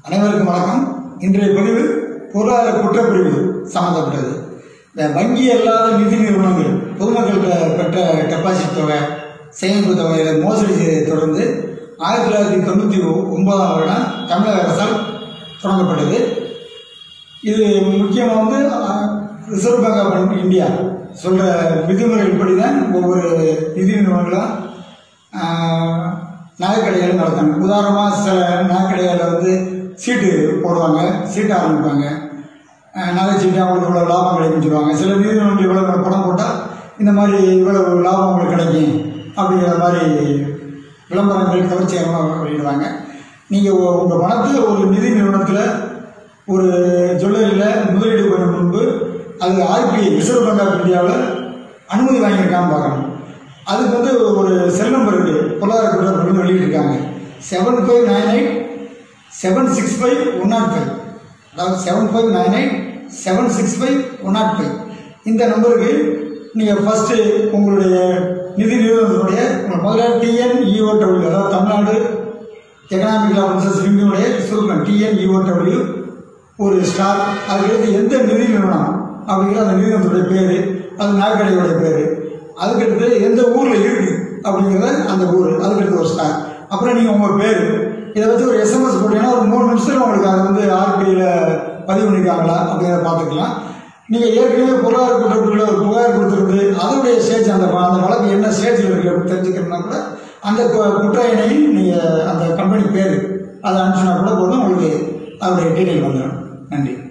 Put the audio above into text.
அனைவருக்கும் வணக்கம் இன்றைய பதிவு பொருளாதார குற்றப்பிரிவு சம்மந்தப்பட்டது இந்த வங்கி அல்லாத நிதி நிறுவனங்கள் பொதுமக்கள் பெ- பெற்ற டெபாசிட் தொகை சேமிப்பு தொகையை மோசடி செய்ததை தொடர்ந்து ஆயிரத்தி தொள்ளாயிரத்தி தொண்ணூற்றி ஒன்பதாம் வருடம் தமிழக அரசால் தொடங்கப்பட்டது இது முக்கியமாக வந்து அஹ், ரிசர்வ் பேங்க் ஆஃப் இந்தியா சொல்கிற விதிமுறைப்படி தான் ஒவ்வொரு நிதி நிறுவனங்களும் ஆஹ், நகைக்கடைகள் நடத்தாங்க உதாரணமாக சில நகைக்கடைகளில் வந்து சீட்டு போடுவாங்க சீட்டு ஆரம்பிப்பாங்க ஆஹ், நகைச்சீட்டு அவங்களுக்கு இவ்வளோ லாபம் கிடைக்கும்னு சொல்லுவாங்க சில நிதி நிறுவனங்கள் இவ்வளோ பணம் போட்டால் இந்த மாதிரி இவ்வளவு லாபம் உங்களுக்கு கிடைக்கும் அப்படிங்கிற மாதிரி விளம்பரங்கள் கவர்ச்சிகரமாக வெளியிடுவாங்க நீங்கள் உங்கள் பணத்தை ஒரு நிதி நிறுவனத்தில் ஒரு ஜுவல்லரியில் முதலீடு பண்ணும் முன்பு அது ஆர்பிஐ ரிசர்வ் பேங்க் ஆஃப் இந்தியாவில் அனுமதி வாங்கியிருக்கான்னு பார்க்கணும் அதுக்கு வந்து ஒரு செல் நம்பர் இருக்குது பொருளாதார குற்றப்பிரிவு வெளியிட்டிருக்காங்க seven five nine eight seven six five one nought five அதாவது seven five nine eight seven six five one nought five இந்த நம்பருக்கு நீங்கள் ஃபஸ்ட்டு உங்களுடைய நிதி நிறுவனத்தினுடைய உங்கள் முதல்ல டிஎன் இஓடபிள்யூ அதாவது தமிழ்நாடு எக்கனாமிக் ஆஃபீஸர்ஸ் லிமிட்டுடைய சுருக்கம் டிஎன்இஓடபிள்யூ ஒரு ஸ்டார் அதுக்கடுத்து எந்த நிதி நிறுவனம் அப்படிங்கிற அந்த நிறுவனத்துடைய பேர் அது நகைக்கடையோடைய பேர் அதுக்கடுத்து எந்த ஊரில் இருக்குது அப்படிங்கிறத அந்த ஊர் அதுக்கடுத்து ஒரு ஸ்டார் அப்புறம் நீங்கள் உங்கள் பேர் இதை வச்சு ஒரு எஸ்எம்எஸ் போட்டீங்கன்னா ஒரு மூணு நிமிஷத்தில் உங்களுக்கு அதை வந்து ஆர்பிஐயில் பதிவு பண்ணியிருக்காங்களா அப்படிங்கிறத பார்த்துக்கலாம் நீங்கள் ஏற்கனவே பொருளாதார குற்றப்பிரிவில் ஒரு புகார் கொடுத்துருந்து அதனுடைய ஸ்டேஜ் அந்த வ- அந்த வழக்கு என்ன ஸ்டேஜில் இருக்குது அப்படின்னு தெரிஞ்சுக்கணும்னா கூட அந்த கு- குற்ற எண்ணையும் நீங்கள் அந்த கம்பெனி பேர் அதை அனுப்பிச்சினா கூட போதும் உங்களுக்கு அதோடைய டீட்டெயில் வந்துடும் நன்றி